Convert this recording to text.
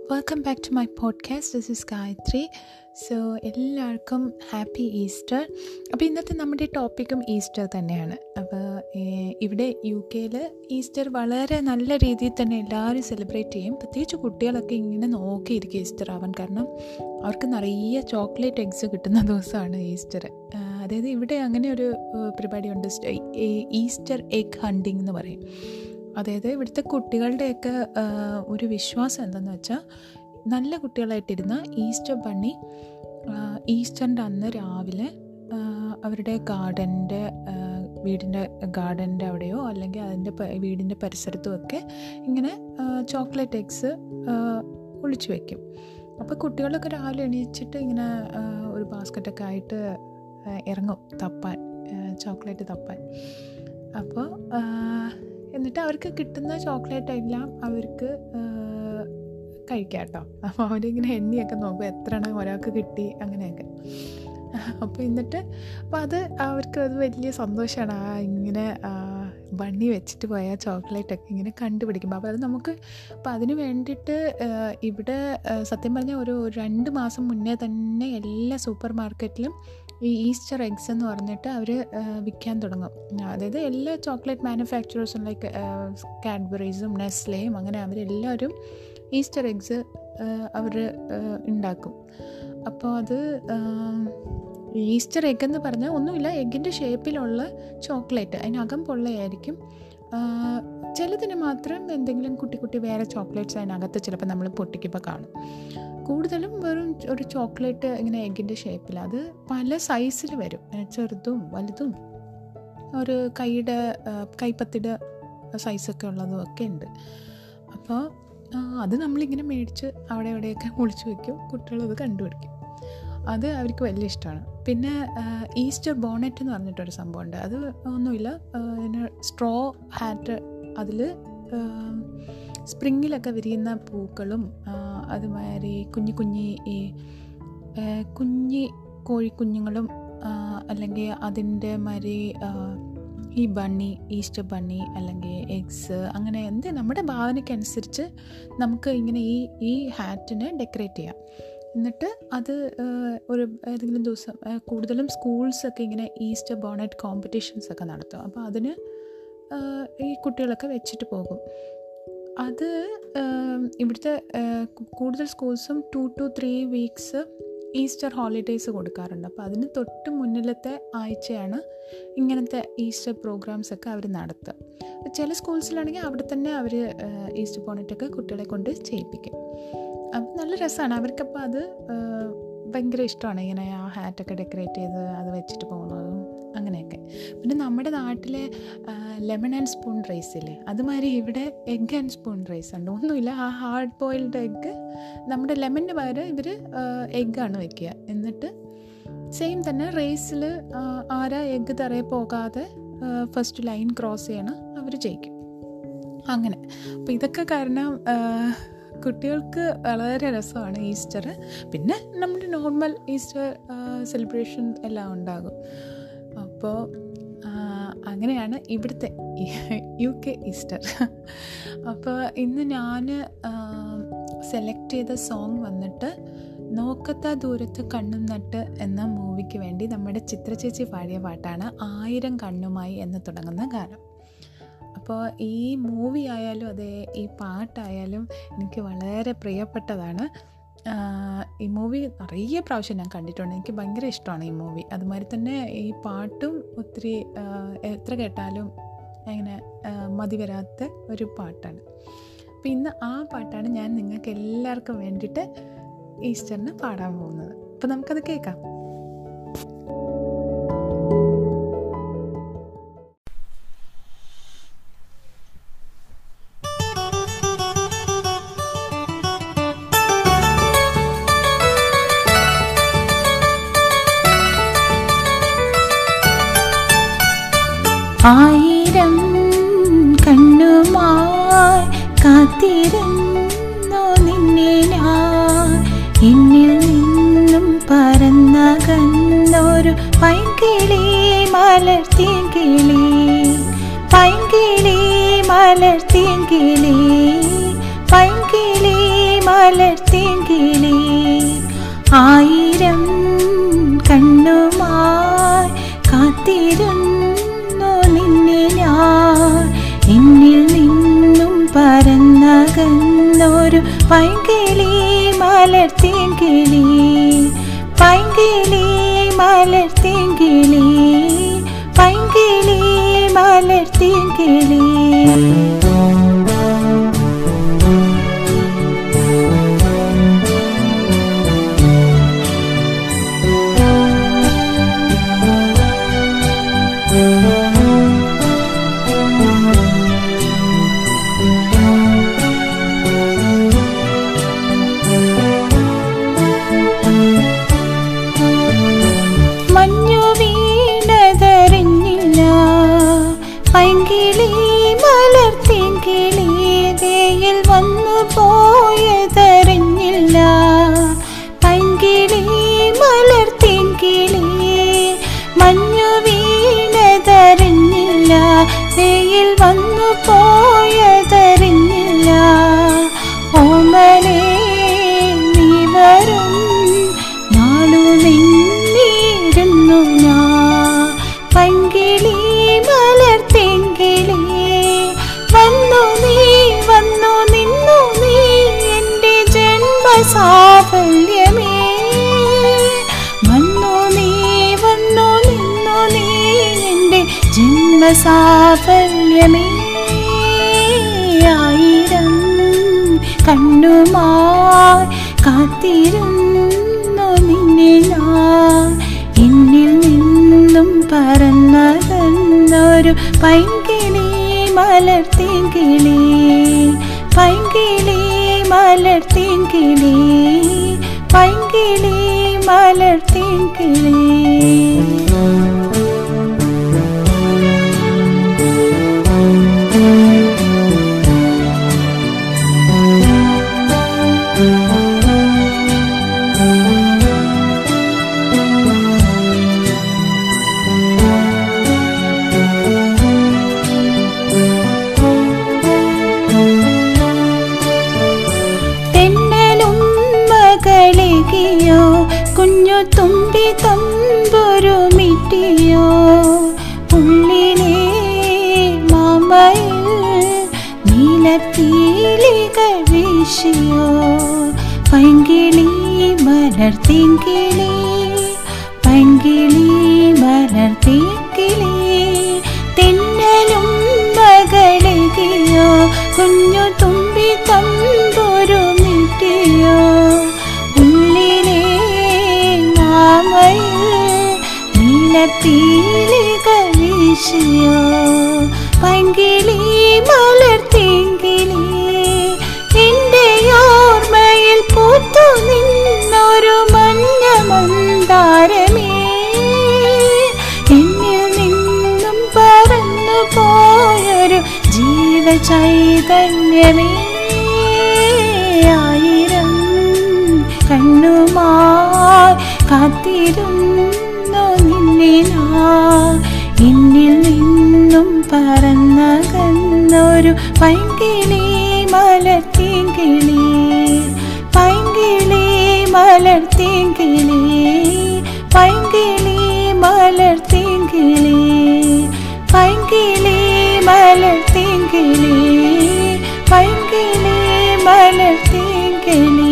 welcome back to my podcast this is Gayathri so എല്ലാവർക്കും happy Easter അപ്പോൾ ഇന്നത്തെ നമ്മുടെ ടോപ്പിക്കും ഈസ്റ്റർ തന്നെയാണ് അപ്പോൾ ഇവിടെ യു കെയിൽ ഈസ്റ്റർ വളരെ നല്ല രീതിയിൽ തന്നെ എല്ലാവരും സെലിബ്രേറ്റ് ചെയ്യും പ്രത്യേകിച്ച് കുട്ടികളൊക്കെ ഇങ്ങനെ നോക്കിയിരിക്കും ഈസ്റ്റർ ആവാൻ കാരണം അവർക്ക് നിറയെ ചോക്ലേറ്റ് എഗ്സ് കിട്ടുന്ന ദിവസമാണ് ഈസ്റ്റർ അതായത് ഇവിടെ അങ്ങനെ ഒരു പരിപാടിയുണ്ട് ഈസ്റ്റർ എഗ് ഹണ്ടിങ് എന്ന് പറയും അതായത് ഇവിടുത്തെ കുട്ടികളുടെയൊക്കെ ഒരു വിശ്വാസം എന്താണെന്ന് വെച്ചാൽ നല്ല കുട്ടികളായിട്ടിരുന്ന ഈസ്റ്റർ ബണ്ണി ഈസ്റ്ററിൻ്റെ അന്ന് രാവിലെ അവരുടെ ഗാർഡൻ്റെ വീടിൻ്റെ ഗാർഡൻ്റെ അവിടെയോ അല്ലെങ്കിൽ അതിൻ്റെ വീടിൻ്റെ പരിസരത്തും ഒക്കെ ഇങ്ങനെ ചോക്ലേറ്റ് എഗ്സ് ഒളിച്ചു വയ്ക്കും അപ്പോൾ കുട്ടികളൊക്കെ രാവിലെ എണീച്ചിട്ട് ഇങ്ങനെ ഒരു ബാസ്ക്കറ്റൊക്കെ ആയിട്ട് ഇറങ്ങും തപ്പാൻ ചോക്ലേറ്റ് തപ്പാൻ അപ്പോൾ എന്നിട്ട് അവർക്ക് കിട്ടുന്ന ചോക്ലേറ്റ് എല്ലാം അവർക്ക് കഴിക്കാം കേട്ടോ അപ്പോൾ അവരിങ്ങനെ എണ്ണിയൊക്കെ നോക്കും എത്ര എണ്ണം ഒരാൾക്ക് കിട്ടി അങ്ങനെയൊക്കെ അപ്പോൾ എന്നിട്ട് അപ്പോൾ അത് അവർക്ക് അത് വലിയ സന്തോഷമാണ് ആ ഇങ്ങനെ ബണ്ണി വെച്ചിട്ട് പോയ ചോക്ലേറ്റൊക്കെ ഇങ്ങനെ കണ്ടുപിടിക്കുമ്പോൾ അപ്പോൾ അത് നമുക്ക് അപ്പോൾ അതിന് വേണ്ടിയിട്ട് ഇവിടെ സത്യം പറഞ്ഞാൽ ഒരു രണ്ട് മാസം മുന്നേ തന്നെ എല്ലാ സൂപ്പർ മാർക്കറ്റിലും ഈ ഈസ്റ്റർ എഗ്സ് എന്ന് പറഞ്ഞിട്ട് അവർ വിൽക്കാൻ തുടങ്ങും അതായത് എല്ലാ ചോക്ലേറ്റ് മാനുഫാക്ചറേഴ്സും ലൈക്ക് കാഡ്ബറീസും നെസ്ലയും അങ്ങനെ അവരെല്ലാവരും ഈസ്റ്റർ എഗ്സ് അവർ ഉണ്ടാക്കും അപ്പോൾ അത് ഈസ്റ്റർ എഗ് എന്ന് പറഞ്ഞാൽ ഒന്നുമില്ല എഗ്ഗിൻ്റെ ഷേപ്പിലുള്ള ചോക്ലേറ്റ് അതിനകം പൊള്ളയായിരിക്കും ചിലതിന് മാത്രം എന്തെങ്കിലും കുട്ടി കുട്ടി വേറെ ചോക്ലേറ്റ്സ് അതിനകത്ത് ചിലപ്പോൾ നമ്മൾ പൊട്ടിക്കുമ്പോൾ കാണും കൂടുതലും വെറും ഒരു ചോക്ലേറ്റ് ഇങ്ങനെ എഗ്ഗിൻ്റെ ഷേപ്പിൽ അത് പല സൈസിൽ വരും ചെറുതും വലുതും ഒരു കൈയുടെ കൈപ്പത്തിയുടെ സൈസൊക്കെ ഉള്ളതും ഒക്കെ ഉണ്ട് അപ്പോൾ അത് നമ്മളിങ്ങനെ മേടിച്ച് അവിടെ എവിടെയൊക്കെ ഒളിച്ചു വയ്ക്കും കുട്ടികളത് കണ്ടുപിടിക്കും അത് അവർക്ക് വലിയ ഇഷ്ടമാണ് പിന്നെ ഈസ്റ്റർ ബോണറ്റ് എന്ന് പറഞ്ഞിട്ടൊരു സംഭവമുണ്ട് അത് ഒന്നുമില്ല പിന്നെ സ്ട്രോ ഹാറ്റ് അതിൽ സ്പ്രിങ്ങിലൊക്കെ വിരിയുന്ന പൂക്കളും അതുമാതിരി കുഞ്ഞു കുഞ്ഞി ഈ കുഞ്ഞി കോഴിക്കുഞ്ഞുങ്ങളും അല്ലെങ്കിൽ അതിൻ്റെ മാതിരി ഈ ബണ്ണി ഈസ്റ്റർ ബണ്ണി അല്ലെങ്കിൽ എഗ്സ് അങ്ങനെ എന്ത് നമ്മുടെ ഭാവനയ്ക്കനുസരിച്ച് നമുക്ക് ഇങ്ങനെ ഈ ഈ ഹാറ്റിനെ ഡെക്കറേറ്റ് ചെയ്യാം എന്നിട്ട് അത് ഒരു ഏതെങ്കിലും ദിവസം കൂടുതലും സ്കൂൾസൊക്കെ ഇങ്ങനെ ഈസ്റ്റർ ബോണറ്റ് കോമ്പറ്റീഷൻസ് ഒക്കെ നടത്തും അപ്പോൾ അതിന് ഈ കുട്ടികളൊക്കെ വെച്ചിട്ട് പോകും അത് ഇവിടുത്തെ കൂടുതൽ സ്കൂൾസും two to three weeks Easter holidays കൊടുക്കാറുണ്ട് അപ്പോൾ അതിന് തൊട്ട് മുന്നിലത്തെ ആഴ്ചയാണ് ഇങ്ങനത്തെ ഈസ്റ്റർ പ്രോഗ്രാംസ് ഒക്കെ അവർ നടത്തുക ചില സ്കൂൾസിലാണെങ്കിൽ അവിടെ തന്നെ അവർ ഈസ്റ്റർ ബോണറ്റൊക്കെ കുട്ടികളെ കൊണ്ട് ചെയ്യിപ്പിക്കും അപ്പം നല്ല രസമാണ് അവർക്കപ്പോൾ അത് ഭയങ്കര ഇഷ്ടമാണ് ഇങ്ങനെ ആ ഹാറ്റൊക്കെ ഡെക്കറേറ്റ് ചെയ്ത് അത് വെച്ചിട്ട് പോകുന്നതും അങ്ങനെയൊക്കെ പിന്നെ നമ്മുടെ നാട്ടിലെ ലെമൺ ആൻഡ് സ്പൂൺ റൈസ് ഇല്ലേ അതുമാതിരി ഇവിടെ എഗ് ആൻഡ് സ്പൂൺ റൈസ് ഉണ്ട് ഒന്നുമില്ല ആ ഹാർഡ് ബോയിൽഡ് എഗ്ഗ് നമ്മുടെ ലെമണിന് പകരം ഇവർ എഗ്ഗാണ് വെക്കുക എന്നിട്ട് സെയിം തന്നെ റേസിൽ ആരാ എഗ്ഗ് തറയെ പോകാതെ ഫസ്റ്റ് ലൈൻ ക്രോസ് ചെയ്യണം അവർ ജയിക്കും അങ്ങനെ അപ്പോൾ ഇതൊക്കെ കാരണം കുട്ടികൾക്ക് വളരെ രസമാണ് ഈസ്റ്റർ പിന്നെ നമ്മുടെ നോർമൽ ഈസ്റ്റർ സെലിബ്രേഷൻ എല്ലാം ഉണ്ടാകും അപ്പോൾ അങ്ങനെയാണ് ഇവിടുത്തെ യു കെ ഈസ്റ്റർ അപ്പോൾ ഇന്ന് ഞാൻ സെലക്ട് ചെയ്ത സോങ് വന്നിട്ട് നോക്കത്ത ദൂരത്ത് കണ്ണും നട്ട് എന്ന മൂവിക്ക് വേണ്ടി നമ്മുടെ ചിത്രചേച്ചി പാടിയ പാട്ടാണ് ആയിരം കണ്ണുമായി എന്ന് തുടങ്ങുന്ന ഗാനം അപ്പോൾ ഈ മൂവി ആയാലും അതെ ഈ പാട്ടായാലും എനിക്ക് വളരെ പ്രിയപ്പെട്ടതാണ് ഈ മൂവി നിറയെ പ്രാവശ്യം ഞാൻ കണ്ടിട്ടുണ്ട് എനിക്ക് ഭയങ്കര ഇഷ്ടമാണ് ഈ മൂവി അതുമാതിരി തന്നെ ഈ പാട്ടും ഒത്തിരി എത്ര കേട്ടാലും അങ്ങനെ മതി വരാത്ത ഒരു പാട്ടാണ് അപ്പോൾ ഇന്ന് ആ പാട്ടാണ് ഞാൻ നിങ്ങൾക്ക് എല്ലാവർക്കും വേണ്ടിയിട്ട് ഈസ്റ്ററിന് പാടാൻ പോകുന്നത് അപ്പോൾ നമുക്കത് കേൾക്കാം ആയിരം കണ്ണുമായി കാത്തിരുന്നു നിന്നെ ഞാൻ എന്നിൽ നിന്നും പറന്നകന്നൊരു പൈങ്കിളി മലർത്തിങ്കിളി പൈങ്കിളി മലർത്തിങ്കിളി പൈങ്കിളി മലർത്തിങ്കിളി ആയിരം കണ്ണുമായി കാത്തിരുന്നു നിന്നെ ഞാൻ എന്നിൽ നിന്നും പറന്നകന്നൊരു പൈങ്കിളി മലർത്തിങ്കിളി പൈങ്കിളി മലർത്തിങ്കിളി പൈങ്കിളി മലർത്തിങ്കിളി മഞ്ഞു വീണതറിഞ്ഞില്ല പൈങ്കിളി മലർത്തിങ്കിളി വേയിൽ വന്നു പോയതറിഞ്ഞില്ല പൈങ്കിളി മലർത്തിങ്കിളി മഞ്ഞു വീണതറിഞ്ഞില്ല വേയിൽ വന്നു പോയതറിഞ്ഞില്ല ഓമലേ നീ വരും നാളു നിന്നിരുന്നു ഞാൻ പങ്കിളി മലർത്തിങ്കിളി വന്നു നീ വന്നു നിന്നു നീ എൻ്റെ ജന്മസാഫല്യമേ വന്നു നീ വന്നു നിന്നു നീ എൻ്റെ ജന്മസാഫല്യമേ ആയിരം കണ്ണുമായി കാത്തിരുന്നു നിന്നെ ഞാൻ എന്നിൽ നിന്നും പറന്നതെന്നൊരു പൈങ്കിളി മലർത്തിങ്കിളി പൈങ്കിളി മലർത്തിങ്കിളി പൈങ്കിളി മലർത്തിങ്കിളി തെന്നലും മകളികയോ കുഞ്ഞു തുമ്പി തമ്പുരുമിട്ടിയോ ഉള്ളിലെ മാമയിൽ നീലത്തീലികൾ വീശിയോ പൈങ്കിളി മലർത്തിങ്കിളി പൈങ്കിളി മലർത്തിങ്കിളി തെന്നലും മകളികയോ കുഞ്ഞു തുമ്പി തമ്പുരുമിട്ടിയോ ഉള്ളിലെ മാമയിൽ നീലത്തീലിക വീശിയോ പൈങ്കിളി മലർത്തിങ്കിളി എൻ്റെ ഓർമ്മയിൽ പൂത്തു നിന്നൊരു മഞ്ഞ മന്ദാരമേ എന്നിൽ നിന്നും പറന്നു പോയൊരു ജീവചൈതന്യമേ ആയിരം കണ്ണുമായി കാത്തിരുന്നു നിന്നെ ഞാൻ എന്നിൽ നിന്നും പറന്നകന്നൊരു പൈങ്കിളി മലർത്തിങ്കിളി പൈങ്കിളി മലർത്തിങ്കിളി പൈങ്കിളി മലർത്തിങ്കിളി പൈങ്കിളി മലർത്തിങ്കിളി പൈങ്കിളി മലർത്തിങ്കിളി